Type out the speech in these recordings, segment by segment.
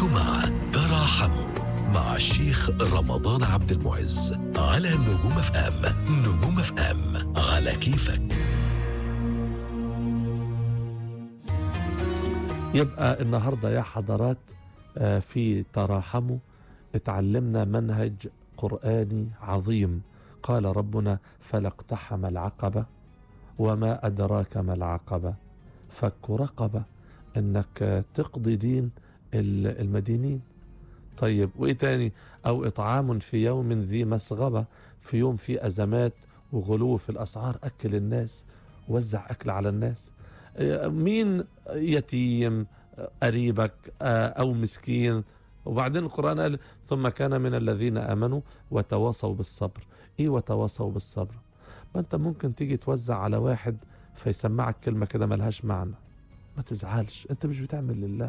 كنتم مع تراحموا مع الشيخ رمضان عبد المعز على نجوم اف ام نجوم اف ام على كيفك يبقى النهارده يا حضرات آه، في تراحموا اتعلمنا منهج قرآني عظيم قال ربنا فلا اقتحم العقبة وما أدراك ما العقبة فك رقبة انك آه، تقضي دين ال- المدينين طيب وايه تاني او اطعام في يوم ذي مسغبة في يوم في ازمات وغلو في الاسعار اكل الناس وزع اكل على الناس آه، مين يتيم آه، قريبك آه، او مسكين وبعدين القرآن قال ثم كان من الذين امنوا وتواصوا بالصبر ايه وتواصوا بالصبر ما انت ممكن تيجي توزع على واحد فيسمعك كلمة كده ملهاش معنى ما تزعلش انت مش بتعمل لله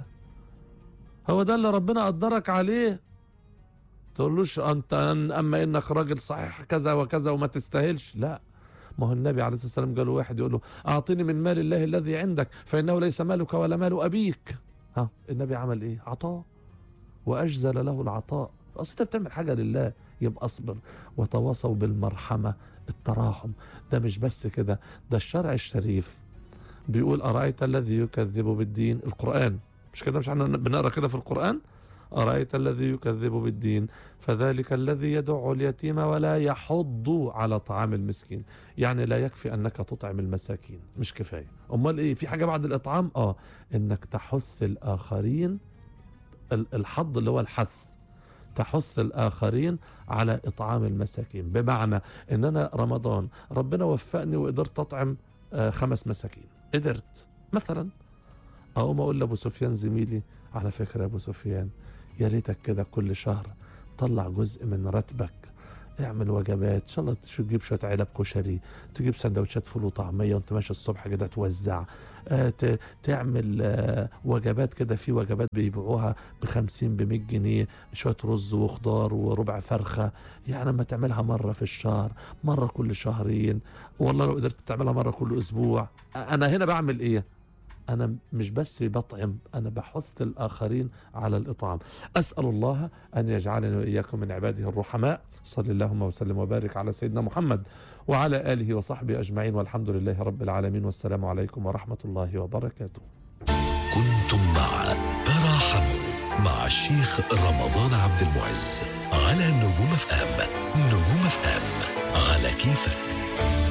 هو ده اللي ربنا قدرك عليه تقولوش انت اما انك راجل صحيح كذا وكذا وما تستاهلش لا ما هو النبي عليه الصلاه والسلام قال له واحد يقول له اعطني من مال الله الذي عندك فانه ليس مالك ولا مال ابيك ها النبي عمل ايه عطاه واجزل له العطاء اصل انت بتعمل حاجه لله يبقى اصبر وتواصوا بالمرحمه التراحم ده مش بس كده ده الشرع الشريف بيقول ارايت الذي يكذب بالدين القران مش كده مش احنا بنقرا كده في القران أرأيت الذي يكذب بالدين فذلك الذي يدع اليتيم ولا يحض على طعام المسكين يعني لا يكفي أنك تطعم المساكين مش كفاية أمال إيه في حاجة بعد الإطعام آه إنك تحث الآخرين ال- الحض اللي هو الحث تحث الآخرين على إطعام المساكين بمعنى إن أنا رمضان ربنا وفقني وقدرت أطعم آه، خمس مساكين قدرت مثلا أقوم أقول لأبو سفيان زميلي على فكرة يا أبو سفيان يا ريتك كده كل شهر طلع جزء من راتبك اعمل وجبات ان شاء الله تشو- تجيب شويه علب كشري تجيب سندوتشات فول وطعميه وانت ماشي الصبح كده توزع آه ت- تعمل آه وجبات كده في وجبات بيبيعوها ب 50 ب 100 جنيه شويه رز وخضار وربع فرخه يعني اما تعملها مره في الشهر مره كل شهرين والله لو قدرت تعملها مره كل اسبوع انا هنا بعمل ايه أنا مش بس بطعم أنا بحث الآخرين على الإطعام أسأل الله أن يجعلني وإياكم من عباده الرحماء صلى اللهم وسلم وبارك على سيدنا محمد وعلى آله وصحبه أجمعين والحمد لله رب العالمين والسلام عليكم ورحمة الله وبركاته كنتم مع تراحموا مع الشيخ رمضان عبد المعز على نجوم اف ام نجوم اف ام على كيفك